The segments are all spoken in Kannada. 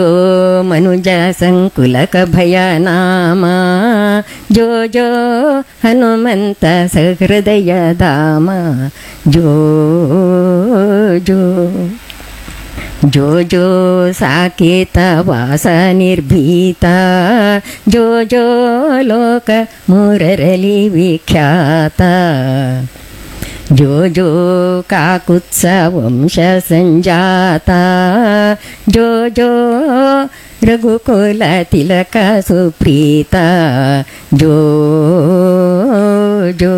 ಓ ಮನುಜ ಸಂಕುಲಕ ಭಯ ನಾಮ ಜೋ ಜೋ ಹನುಮಂತ ಸಹೃದಯ ಧಾಮ ಜೋ ಜೋ ಜೋ ಜೋ ಸಾಕೇತ ವಾಸ ನಿರ್ಭೀತ ಜೋ ಜೋ ಲೋಕ ಮೂರರಲಿ ವಿಖ್ಯಾತ ಜೋ ಜೋ ಕಾಕುತ್ಸ ವಂಶ ಸಂಜಾತ ಜೋ ಜೋ ರಘುಕುಲ ತಿಲಕ ಸುಪ್ರೀತ ಜೋ ಜೋ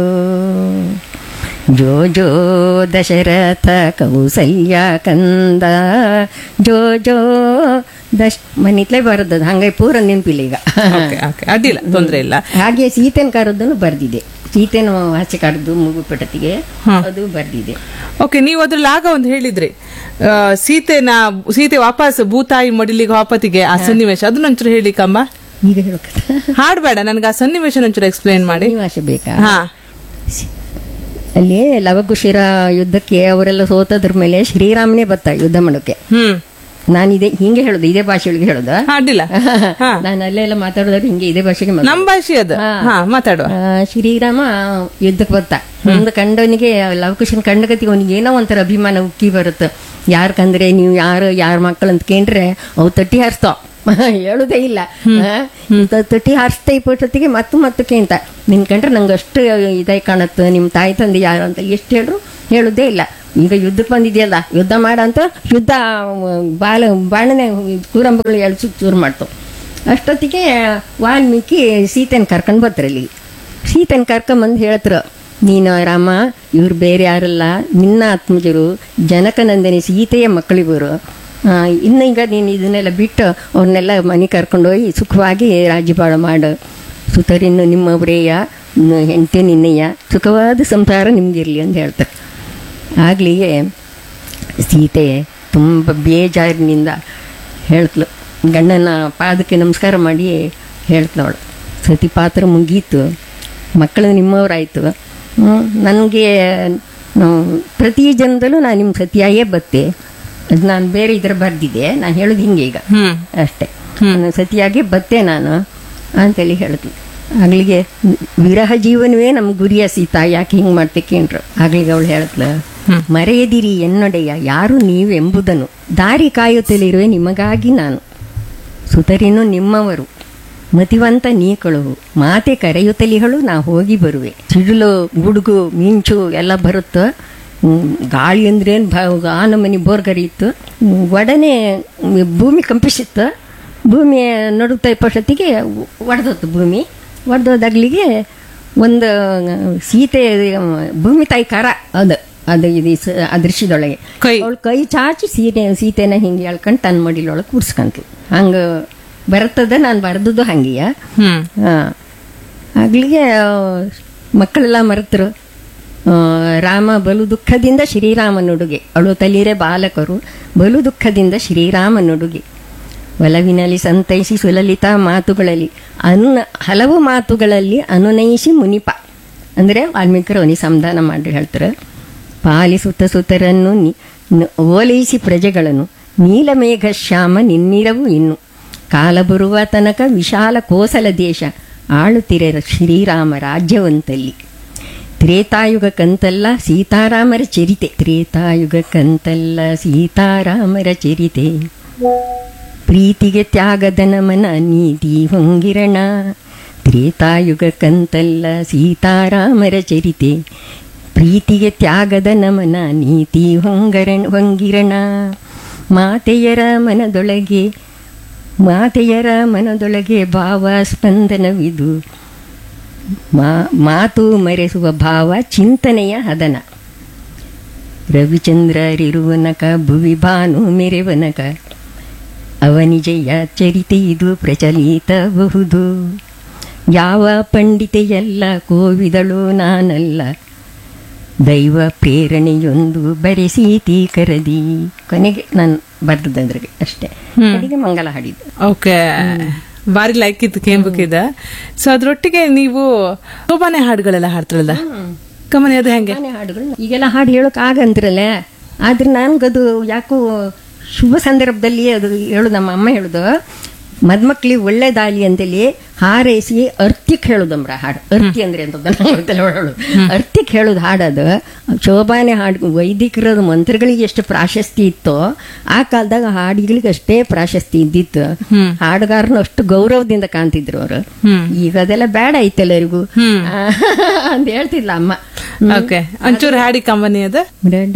ಜೋ ಜೋ ದಶರಥ ಕೌಸಲ್ಯ ಕಂದ ಜೋ ಜೋ ದಶ್ ಮನಿತ್ಲೇ ಬರದದು ಹಂಗೆ ಪೂರ ನೆನಪಿಲ್ಲ ಈಗ ಓಕೆ ಓಕೆ ಅಡ್ಡಿಲ್ಲ ತೊಂದರೆ ಇಲ್ಲ ಹಾಗೆ ಸೀತೆನ ಕರೆದನ್ನು ಬರ್ದಿದೆ ಸೀತೆನ ಆಚೆ ಕರೆದು ಮುಗುಪಟತಿಗೆ ಅದು ಬರ್ದಿದೆ ಓಕೆ ನೀವು ಅದ್ರಲ್ಲಿ ಆಗ ಒಂದು ಹೇಳಿದ್ರಿ ಆ, ಸೀತೆನ ಸೀತೆ ವಾಪಸ್ ಭೂತಾಯಿ ಮಡಿಲಿಗೆ ವಾಪತಿಗೆ ಆ ಸನ್ನಿವೇಶ ಅದನ್ನ ಒಂಚೂರು ಹೇಳಿಕಮ್ಮ ಈಗ ಹೇಳ್ಕತ್ತ ಹಾಡ್ಬೇಡ ನನಗೆ ಆ ಸನ್ನಿವೇಶ ಒಂಚೂರು ಎಕ್ಸ್ಪ್ಲೈನ್ ಮಾಡಿ ನಿವಾಸ ಬೇಕಾ ಹಾ ಅಲ್ಲಿ ಲವಕುಶಿರ ಯುದ್ಧಕ್ಕೆ ಅವರೆಲ್ಲ ಸೋತದ್ರ ಮೇಲೆ ಶ್ರೀರಾಮನೇ ಬತ್ತ ಯುದ್ಧ ಮಾಡೋಕೆ ಹ್ಮ್ ನಾನು ಇದೇ ಹಿಂಗೆ ಹೇಳುದು ಇದೇ ಭಾಷೆಯೊಳಗೆ ಹೇಳುದ ಹಾ, ಅಡ್ಡಿಲ್ಲ ಹಾ ನಾನು ಅಲ್ಲೆಲ್ಲ ಮಾತಾಡೋದ್ರೆ ಹಿಂಗೆ ಇದೇ ಭಾಷೆಗೆ ಮಾತಾಡೋದು. ನಮ್ ಭಾಷೆ ಅದು ಹಾ. ಹಾ ಮಾತಾಡುವ ಆ, ಶ್ರೀರಾಮ ಯುದ್ಧಕ್ಕೆ ಬತ್ತ ಒಂದು ಕಂಡವನಿಗೆ ಲವಕುಶನ ಕಂಡಗತಿಗೆ ಅವನಿಗೆ ಏನೋ ಒಂಥರ ಅಭಿಮಾನ ಉಕ್ಕಿ ಬರುತ್ತೆ ಯಾರ್ ಕಂದ್ರೆ ನೀವು ಯಾರು ಯಾರ ಮಕ್ಕಳು ಅಂತ ಕೇಂಡ್ರೆ ಅವು ತಟ್ಟಿ ಹಾರಿಸ್ತಾವ ಹೇಳುದೇ ಇಲ್ಲ ಆ, ತ- ತಟ್ಟಿ ಹಾರಿಸ್ತಾ ಇಪ್ಪತ್ತೊತ್ತಿಗೆ ಮತ್ತು ಮತ್ತಕ್ಕೆ ಅಂತ ನಿನ್ ಕಂಡ್ರೆ ನಂಗೆ ಅಷ್ಟು ಇದಾಗಿ ಕಾಣುತ್ತೆ ನಿಮ್ಮ ತಾಯಿ ತಂದೆ ಯಾರು ಅಂತ ಎಷ್ಟು ಹೇಳ್ರು ಹೇಳುದೇ ಇಲ್ಲ ಈಗ ಯುದ್ಧಕ್ಕೆ ಬಂದಿದೆಯಲ್ಲ ಯುದ್ಧ ಮಾಡ ಅಂತ ಯುದ್ಧ ಆ, ಬಾಲ ಬಾಣನೆ ಕೂರಂಬಗಳು ಎಳ್ಸು ಚೂರು ಮಾಡ್ತಾವ ಅಷ್ಟೊತ್ತಿಗೆ ವಾಲ್ಮೀಕಿ ಸೀತೆನ ಕರ್ಕೊಂಡು ಬರ್ತಾರಲ್ಲಿ ಸೀತೆನ ಕರ್ಕೊಂಬಂದು ಹೇಳ್ತಾರೆ ನೀನು ರಾಮ ಇವ್ರು ಬೇರೆ ಯಾರಲ್ಲ ನಿನ್ನ ಆತ್ಮಜರು ಜನಕನಂದನಿ ಸೀತೆಯ ಮಕ್ಕಳಿವರು ಆ, ಇನ್ನು ಈಗ ನೀನು ಇದನ್ನೆಲ್ಲ ಬಿಟ್ಟು ಅವ್ರನ್ನೆಲ್ಲ ಮನೆ ಕರ್ಕೊಂಡೋಗಿ ಸುಖವಾಗಿ ರಾಜ್ಯಪಾಲ ಮಾಡು ಸುತರಿನ್ನು ನಿಮ್ಮವರೇಯ ಹೆಂಡತಿ ನಿನ್ನಯ್ಯ ಸುಖವಾದ ಸಂಸಾರ ನಿಮ್ಗಿರ್ಲಿ ಅಂತ ಹೇಳ್ತಾರೆ ಆಗ್ಲಿಗೆ ಸೀತೆ ತುಂಬ ಬೇಜಾರಿನಿಂದ ಹೇಳ್ತ್ಲು ಗಂಡನ ಪಾದಕ್ಕೆ ನಮಸ್ಕಾರ ಮಾಡಿ ಹೇಳ್ತವಳು ಸತಿ ಪಾತ್ರ ಮುಗೀತು ಮಕ್ಕಳು ನಿಮ್ಮವರಾಯಿತು ನನಗೆ ಪ್ರತಿ ಜನ್ಮದಲ್ಲೂ ನಾನು ನಿಮ್ಮ ಸತಿಯಾಗೇ ಬತ್ತೆ ಅದು ನಾನು ಬೇರೆ ಇದರ ಬರ್ದಿದ್ದೆ ನಾನು ಹೇಳೋದು ಹಿಂಗೆ ಈಗ ಹ್ಮ್ ಅಷ್ಟೇ ನಾನು ಸತಿಯಾಗಿ ಬತ್ತೆ ನಾನು ಅಂತೇಳಿ ಹೇಳಿದ್ಲು ಆಗ್ಲಿಗೆ ವಿರಹ ಜೀವನವೇ ನಮ್ಮ ಗುರಿಯ ಸೀತಾ ಯಾಕೆ ಹಿಂಗೆ ಮಾಡ್ತೆ ಕೇಂದ್ರ ಆಗ್ಲಿಗೆ ಅವಳು ಹೇಳತ್ಲ ಮರೆಯದಿರಿ ಎನ್ನೊಡೆಯ ಯಾರು ನೀವೆಂಬುದನ್ನು ದಾರಿ ಕಾಯುತ್ತಲಿರುವೆ ನಿಮಗಾಗಿ ನಾನು ಸುತರಿನು ನಿಮ್ಮವರು ಮತಿವಂತ ನೀ ಕಳುವು ಮಾತೆ ಕರೆಯುತ್ತಲಿಗಳು ನಾ ಹೋಗಿ ಬರುವೆ ಸಿಡಿಲು ಗುಡುಗು ಮಿಂಚು ಎಲ್ಲ ಬರುತ್ತೋ ಹ್ಮ್, ಗಾಳಿ ಅಂದ್ರೇನು ಭ ಆ ನಮನಿ ಬೋರ್ಗರಿಯಿತ್ತು ಹ್ಮ್, ಒಡನೆ ಭೂಮಿ ಕಂಪಿಸಿತ್ತು ಭೂಮಿ ನಡುತ್ತಾ ಇಪ್ಪಷ್ಟೊತ್ತಿಗೆ ಒಡೆದೋತು ಭೂಮಿ ಒಡೆದೋದಾಗ್ಲಿಗೆ ಒಂದು ಸೀತೆ ಭೂಮಿ ತಾಯಿ ಕರ ಅದು ಅದು ಇದು ಸ- ಆ ದೃಶ್ಯದೊಳಗೆ ಕೈ. ಅವಳು ಕೈ ಚಾಚಿ ಸೀತೆ ಸೀತೆನ ಹಿಂಗೆ ಎಳ್ಕೊಂಡು ತನ್ನ ಮಡಿಲೊಳಗೆ ಕೂರ್ಸ್ಕಂತು ಹಂಗೆ ಬರ್ತದ ನಾನು ಬರ್ದದ್ದು ಹಂಗೆಯ ಹ್ಮ್ ಹಾಂ ಆಗ್ಲಿಗೆ ಆ, ಮಕ್ಕಳೆಲ್ಲ ಮರೆತರು ಆ, ರಾಮ ಬಲು ದುಃಖದಿಂದ ಶ್ರೀರಾಮನುಡುಗೆ ಅಳುತ್ತಲಿರೆ ಬಾಲಕರು ಬಲು ದುಃಖದಿಂದ ಶ್ರೀರಾಮನುಡುಗೆ ಒಲವಿನಲ್ಲಿ ಸಂತೈಸಿ ಸುಲಲಿತ ಮಾತುಗಳಲ್ಲಿ ಅನು ಹಲವು ಮಾತುಗಳಲ್ಲಿ ಅನುನಯಿಸಿ ಮುನಿಪ ಅಂದರೆ ವಾಲ್ಮೀಕರು ಅವನಿಗೆ ಸಂಧಾನ ಮಾಡಿ ಹೇಳ್ತಾರೆ ಪಾಲಿಸುತ್ತ ಸುತರನ್ನು ನಿ- ನ- ಓಲೈಸಿ ಪ್ರಜೆಗಳನ್ನು ನೀಲಮೇಘ ಶ್ಯಾಮ ನಿನ್ನಿರವು ಇನ್ನು ಕಾಲ ಬರುವ ತನಕ ವಿಶಾಲ ಕೋಸಲ ದೇಶ ಆಳುತ್ತಿರೆ ಶ್ರೀರಾಮ ರಾಜ್ಯವಂತಲ್ಲಿ ತ್ರೇತಾಯುಗ ಕಂತಲ್ಲ ಸೀತಾರಾಮರ ಚರಿತೆ ತ್ರೇತಾಯುಗ ಕಂತಲ್ಲ ಸೀತಾರಾಮರ ಚರಿತೆ ಪ್ರೀತಿಗೆ ತ್ಯಾಗದ ನಮನ ನೀತಿ ಹೊಂಗಿರಣ ತ್ರೇತಾಯುಗ ಕಂತಲ್ಲ ಸೀತಾರಾಮರ ಚರಿತೆ ಪ್ರೀತಿಗೆ ತ್ಯಾಗದ ನಮನ ನೀತಿ ಹೊಂಗರಣ ಹೊಂಗಿರಣ ಮಾತೆಯರ ಮನದೊಳಗೆ ಮಾತೆಯರ ಮನದೊಳಗೆ ಭಾವ ಸ್ಪಂದನವಿದು ಮಾ ಮಾತು ಮರೆಸುವ ಭಾವ ಚಿಂತನೆಯ ಹದನ ರವಿಚಂದ್ರರಿರುವನಕ ಭುವಿ ಭಾನು ಮೆರೆವನಕ ಅವನಿಜಯ ಚರಿತೆ ಇದು ಪ್ರಚಲಿತಬಹುದು ಯಾವ ಪಂಡಿತೆಯಲ್ಲ ಕೋವಿದಳು ನಾನಲ್ಲ ದೈವ ಪ್ರೇರಣೆಯೊಂದು ಬರೆಸೀತಿ ಕರದಿ ಕೊನೆಗೆ ನಾನು ಬರ್ದದ್ರಿಗೆ ಅಷ್ಟೇ ಕಡೆಗೆ ಮಂಗಲ ಹಾಡಿದ್ದು ಓಕೆ ಬಾರಿ ಲೈಕ್ ಇತ್ತು ಕೇಂಬುಕಿದ ಸೊ ಅದ್ರೊಟ್ಟಿಗೆ ನೀವು ಶೋಭಾನೆ ಹಾಡುಗಳೆಲ್ಲ ಹಾಡ್ತಾರಲ್ಲ ಕಮನಿ ಅದು ಹೆಂಗೆ ಮನೆ ಹಾಡುಗಳು ಈಗೆಲ್ಲ ಹಾಡು ಹೇಳೋಕೆ ಆಗಂದ್ರಲ್ಲ ಆದ್ರೆ ನನ್ಗದು ಯಾಕೋ ಶುಭ ಸಂದರ್ಭದಲ್ಲಿ ಅದು ಹೇಳು ನಮ್ಮ ಅಮ್ಮ ಹೇಳುದು ಮದ್ಮಕ್ಳಿಗೆ ಒಳ್ಳೇದಾಗ್ಲಿ ಅಂತೇಳಿ ಹಾರೈಸಿ ಅರ್ತಿಕ್ ಹೇಳುದಮ್ರ ಹಾಡು ಅರ್ತಿ ಅಂದ್ರೆ ಅಂತ ಹೇಳು ಅರ್ತಿಕ್ ಹೇಳುದು ಹಾಡದು ಶೋಭಾನೆ ಹಾಡು ವೈದಿಕರದ ಮಂತ್ರಗಳಿಗೆ ಎಷ್ಟು ಪ್ರಾಶಸ್ತಿ ಇತ್ತೋ ಆ ಕಾಲದಾಗ ಹಾಡುಗಳಿಗೆ ಅಷ್ಟೇ ಪ್ರಾಶಸ್ತಿ ಇದ್ದಿತ್ತು ಹಾಡುಗಾರನು ಅಷ್ಟು ಗೌರವದಿಂದ ಕಾಣ್ತಿದ್ರು ಅವರು ಈಗ ಅದೆಲ್ಲ ಬೇಡ ಐತೆ ಎಲ್ಲರಿಗೂ ಅಂತ ಹೇಳ್ತಿದ್ಲ ಅಮ್ಮ ಓಕೆ ಒಂಚೂರು ಹಾಡಿ ಕಂಬನಿ ಅದ ಡ